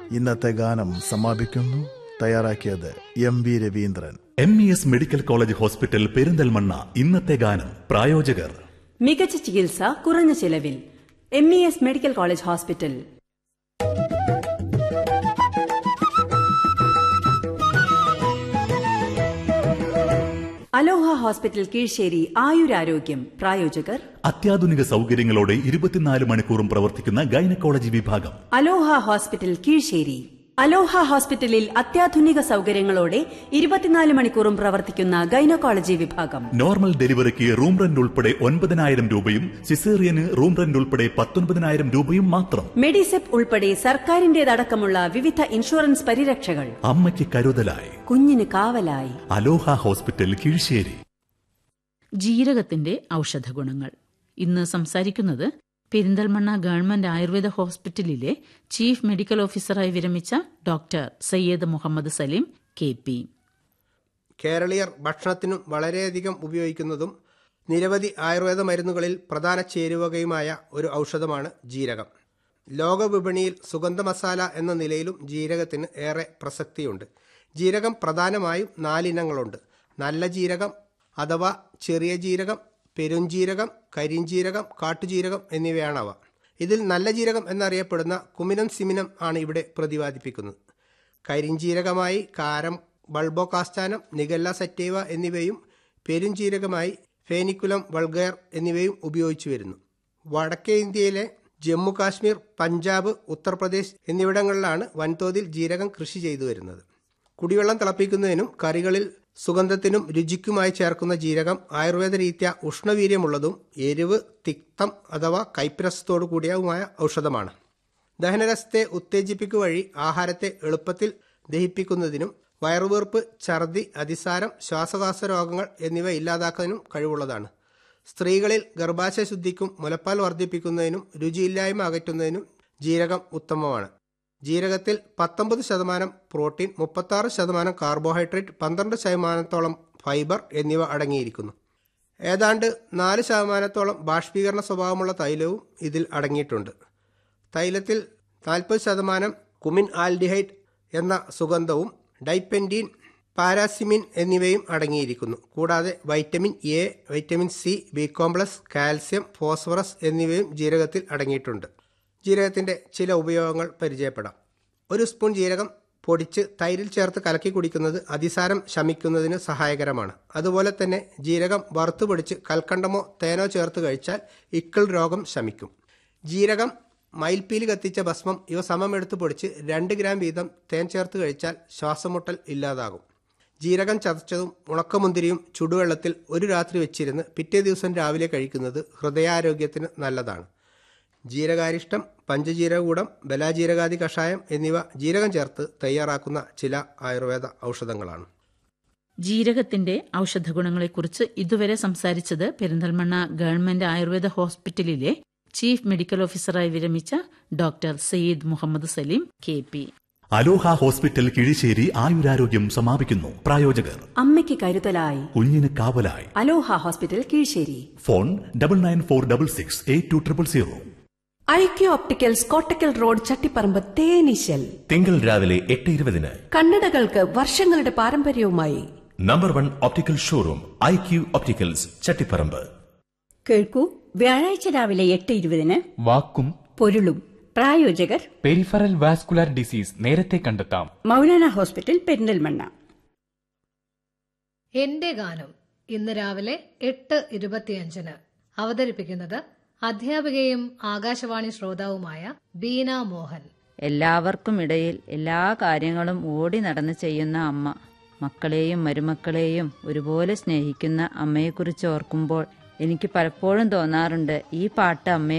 ഇന്നത്തെ ഗാനം സമാപിക്കുന്നു തയ്യാറാക്കിയത് M V Raveendran M E S medical college hospital Perinthalmanna ഇന്നത്തെ ഗാനം പ്രായോജകർ മികച്ച ചികിത്സ കുറഞ്ഞ ചിലവിൽ M E S medical college hospital Aloha hospital Kizhisseri ആയുരാരോഗ്യം പ്രായോജകർ അത്യാധുനിക സൗകര്യങ്ങളോടെ ഇരുപത്തിനാല് മണിക്കൂറും പ്രവർത്തിക്കുന്ന ഗൈനക്കോളജി വിഭാഗം അലോഹ ഹോസ്പിറ്റൽ കീഴ്ശ്ശേരി അലോഹ ഹോസ്പിറ്റലിൽ അത്യാധുനിക സൗകര്യങ്ങളോടെ ഇരുപത്തിനാല് മണിക്കൂറും പ്രവർത്തിക്കുന്ന ഗൈനക്കോളജി വിഭാഗം നോർമൽ ഡെലിവറിക്ക് റൂം റെന്റ് ഉൾപ്പെടെ ഒൻപതിനായിരം രൂപയും സിസേറിയന് റൂം റെന്റ് ഉൾപ്പെടെ പത്തൊൻപതിനായിരം രൂപയും മാത്രം മെഡിസെപ്പ് ഉൾപ്പെടെ സർക്കാരിന്റേതടക്കമുള്ള വിവിധ ഇൻഷുറൻസ് പരിരക്ഷകൾ അമ്മയ്ക്ക് കരുതലായി കുഞ്ഞിന് കാവലായി അലോഹ ഹോസ്പിറ്റൽ കീഴ്ശ്ശേരി ജീരകത്തിന്റെ ഔഷധഗുണങ്ങൾ ഇന്ന് സംസാരിക്കുന്നത് പെരിന്തൽമണ്ണ ഗവൺമെന്റ് ആയുർവേദ ഹോസ്പിറ്റലിലെ ചീഫ് മെഡിക്കൽ ഓഫീസറായി വിരമിച്ച doctor Syed Muhammad Saleem K P കേരളീയർ ഭക്ഷണത്തിനും വളരെയധികം ഉപയോഗിക്കുന്നതും നിരവധി ആയുർവേദ മരുന്നുകളിൽ പ്രധാന ചേരുവകയുമായ ഒരു ഔഷധമാണ് ജീരകം ലോകവിപണിയിൽ സുഗന്ധ മസാല എന്ന നിലയിലും ജീരകത്തിന് ഏറെ പ്രസക്തിയുണ്ട് ജീരകം പ്രധാനമായും നാലിനങ്ങളുണ്ട് നല്ല ജീരകം അഥവാ ചെറിയ ജീരകം പെരുംജീരകം കരിഞ്ജീരകം കാട്ടുജീരകം എന്നിവയാണവ ഇതിൽ നല്ല ജീരകം എന്നറിയപ്പെടുന്ന കുമിനം സിമിനം ആണ് ഇവിടെ പ്രതിപാദിപ്പിക്കുന്നത് കരിഞ്ജീരകമായി കാരം ബൾബോകാസ്ഥാനം നിഗല്ല സറ്റേവ എന്നിവയും പെരുംജീരകമായി ഫേനിക്കുലം വൾഗയർ എന്നിവയും ഉപയോഗിച്ചു വരുന്നു വടക്കേ ഇന്ത്യയിലെ ജമ്മു കാശ്മീർ പഞ്ചാബ് ഉത്തർപ്രദേശ് എന്നിവിടങ്ങളിലാണ് വൻതോതിൽ ജീരകം കൃഷി ചെയ്തു വരുന്നത് കുടിവെള്ളം തിളപ്പിക്കുന്നതിനും കറികളിൽ സുഗന്ധത്തിനും രുചിക്കുമായി ചേർക്കുന്ന ജീരകം ആയുർവേദ രീത്യ ഉഷ്ണവീര്യമുള്ളതും എരിവ് തിക്തം അഥവാ കൈപ്രസത്തോടു കൂടിയതുമായ ഔഷധമാണ് ദഹനരസത്തെ ഉത്തേജിപ്പിക്കുക വഴി ആഹാരത്തെ എളുപ്പത്തിൽ ദഹിപ്പിക്കുന്നതിനും വയറുവീർപ്പ് ഛർദി അതിസാരം ശ്വാസകോശ രോഗങ്ങൾ എന്നിവ ഇല്ലാതാക്കാനും കഴിവുള്ളതാണ് സ്ത്രീകളിൽ ഗർഭാശയ ശുദ്ധിക്കും മുലപ്പാൽ വർദ്ധിപ്പിക്കുന്നതിനും രുചിയില്ലായ്മ അകറ്റുന്നതിനും ജീരകം ഉത്തമമാണ് ജീരകത്തിൽ പത്തൊമ്പത് ശതമാനം പ്രോട്ടീൻ മുപ്പത്താറ് ശതമാനം കാർബോഹൈഡ്രേറ്റ് പന്ത്രണ്ട് ശതമാനത്തോളം ഫൈബർ എന്നിവ അടങ്ങിയിരിക്കുന്നു ഏതാണ്ട് നാല് ശതമാനത്തോളം ബാഷ്പീകരണ സ്വഭാവമുള്ള തൈലവും ഇതിൽ അടങ്ങിയിട്ടുണ്ട് തൈലത്തിൽ നാൽപ്പത് ശതമാനം കുമിൻ ആൽഡിഹൈഡ് എന്ന സുഗന്ധവും ഡൈപെൻഡീൻ പാരാസിമിൻ എന്നിവയും അടങ്ങിയിരിക്കുന്നു കൂടാതെ vitamin A vitamin C B complex calcium phosphorus എന്നിവയും ജീരകത്തിൽ അടങ്ങിയിട്ടുണ്ട് ജീരകത്തിൻ്റെ ചില ഉപയോഗങ്ങൾ പരിചയപ്പെടാം ഒരു സ്പൂൺ ജീരകം പൊടിച്ച് തൈരിൽ ചേർത്ത് കലക്കി കുടിക്കുന്നത് അതിസാരം ശമിക്കുന്നതിന് സഹായകരമാണ് അതുപോലെ തന്നെ ജീരകം വറുത്തു പൊടിച്ച് കൽക്കണ്ടമോ തേനോ ചേർത്ത് കഴിച്ചാൽ ഇക്കിൾ രോഗം ശമിക്കും ജീരകം മയിൽപ്പീലി കത്തിച്ച ഭസ്മം ഇവ സമമെടുത്ത് പൊടിച്ച് രണ്ട് ഗ്രാം വീതം തേൻ ചേർത്ത് കഴിച്ചാൽ ശ്വാസമുട്ടൽ ഇല്ലാതാകും ജീരകം ചതച്ചതും ഉണക്കമുന്തിരിയും ചുടുവെള്ളത്തിൽ ഒരു രാത്രി വെച്ചിരുന്ന് പിറ്റേ ദിവസം രാവിലെ കഴിക്കുന്നത് ഹൃദയാരോഗ്യത്തിന് നല്ലതാണ് ജീരകാരിഷ്ടം പഞ്ചജീരകൂടം ബലാജീരകാദി കഷായം എന്നിവ ജീരകം ചേർത്ത് തയ്യാറാക്കുന്ന ചില ആയുർവേദ ഔഷധങ്ങളാണ് ജീരകത്തിന്റെ ഔഷധഗുണങ്ങളെക്കുറിച്ച് ഇതുവരെ സംസാരിച്ചത് പെരിന്തൽമണ്ണ ഗവൺമെന്റ് ആയുർവേദ ഹോസ്പിറ്റലിലെ ചീഫ് മെഡിക്കൽ ഓഫീസറായി വിരമിച്ച doctor Syed Muhammad Saleem K P Aloha hospital Kizhisseri ആയുരാരോഗ്യം സമാപിക്കുന്നു പ്രായോജകർ അമ്മയ്ക്ക് കരുതലായി കുഞ്ഞിന് കാവലായി Aloha hospital Kizhisseri phone double nine four double six eight two triple zero IQ opticals Kottakkal road Chattiparamba തേനീശൽ തിങ്കൾ രാവിലെ എട്ട് ഇരുപതിന് കണ്ണടകൾക്ക് വർഷങ്ങളുടെ പാരമ്പര്യവുമായി number one optical showroom I Q opticals Chattiparamba കേൾക്കൂ വ്യാഴാഴ്ച രാവിലെ എട്ട് ഇരുപതിന് വാക്കും പൊരുളും പ്രായോജകർ പെരിഫറൽ വാസ്കുലാർ ഡിസീസ് നേരത്തെ കണ്ടെത്താം മൗലാന ഹോസ്പിറ്റൽ പെരിന്തൽമണ്ണ എന്റെ ഗാനം ഇന്ന് രാവിലെ എട്ട് ഇരുപത്തിയഞ്ചിന് അവതരിപ്പിക്കുന്നത് അധ്യാപികയും ആകാശവാണി ശ്രോതാവുമായ ബീന മോഹൻ എല്ലാവർക്കും ഇടയിൽ എല്ലാ കാര്യങ്ങളും ഓടി നടന്ന് ചെയ്യുന്ന അമ്മ മക്കളെയും മരുമക്കളെയും ഒരുപോലെ സ്നേഹിക്കുന്ന അമ്മയെക്കുറിച്ച് ഓർക്കുമ്പോൾ എനിക്ക് പലപ്പോഴും തോന്നാറുണ്ട് ഈ പാട്ട് അമ്മയെ